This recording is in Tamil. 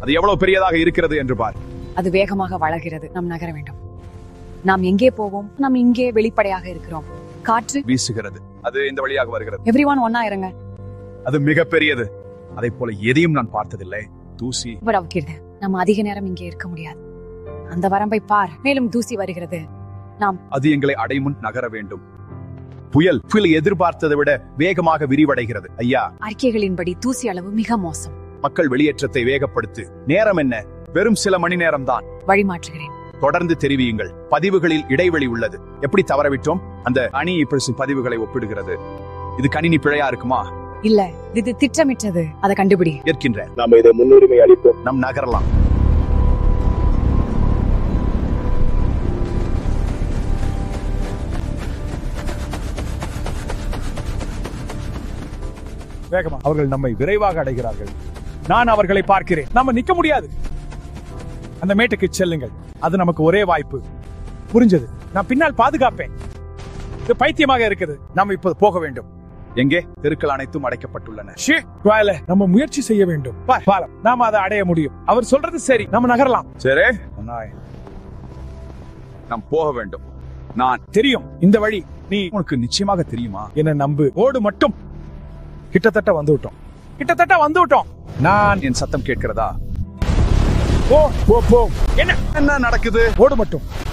அது எவ்வளவு பெரியதாக இருக்கிறது என்று பார் அது வேகமாக வளர்கிறது நாம் நகர வேண்டும் நாம் எங்கே போவோம் நாம் இங்கே வெளிப்படையாக இருக்கிறோம் காற்று வீசுகிறது அது இந்த வழியாக வருகிறது எவ்ரி ஒன் ஒன்னா இருங்க அது மிக பெரியது அதை போல எதையும் நான் பார்த்ததில்லை தூசி இவர் அவுக்கிறது நம்ம அதிக நேரம் இங்கே இருக்க முடியாது அந்த வரம்பை பார் மேலும் தூசி வருகிறது அது எங்களை அடைமுன் நகர வேண்டும் புயல் புயல் எதிர்பார்த்ததை விட வேகமாக விரிவடைகிறது ஐயா அறிக்கைகளின்படி தூசி அளவு மிக மோசம் மக்கள் வெளியேற்றத்தை வேகப்படுத்து நேரம் என்ன வெறும் சில மணி நேரம்தான் வழிமாற்றுகிறேன் தொடர்ந்து தெரிவியுங்கள் பதிவுகளில் இடைவெளி உள்ளது எப்படி தவறவிட்டோம் அந்த அணி இப்படி பதிவுகளை ஒப்பிடுகிறது இது கணினி பிழையா இருக்குமா இல்ல இது திட்டமிட்டது அதை கண்டுபிடி ஏற்கின்றேன் நாம இதை முன்னுரிமை அளிப்போம் நம் நகரலாம் வேகமா அவர்கள் நம்மை விரைவாக அடைகிறார்கள் நான் அவர்களை பார்க்கிறேன் நாம நிக்க முடியாது அந்த மேட்டுக்கு செல்லுங்கள் அது நமக்கு ஒரே வாய்ப்பு புரிஞ்சது நான் பின்னால் பாதுகாப்பேன் இது பைத்தியமாக இருக்குது நாம் இப்போது போக வேண்டும் எங்கே தெருக்கள் அனைத்தும் அடைக்கப்பட்டுள்ளன ஷே, வாயில நம்ம முயற்சி செய்ய வேண்டும் பா- பாலம் நாம அதை அடைய முடியும் அவர் சொல்றது சரி நம்ம நகரலாம் சரி நாம் போக வேண்டும் நான் தெரியும் இந்த வழி நீ உனக்கு நிச்சயமாக தெரியுமா என்ன நம்பு ஓடு மட்டும் கிட்டத்தட்ட வந்து விட்டோம் கிட்டத்தட்ட வந்து விட்டோம் நான் என் சத்தம் கேட்கிறதா போ போ போ என்ன என்ன நடக்குது ஓடு மட்டும்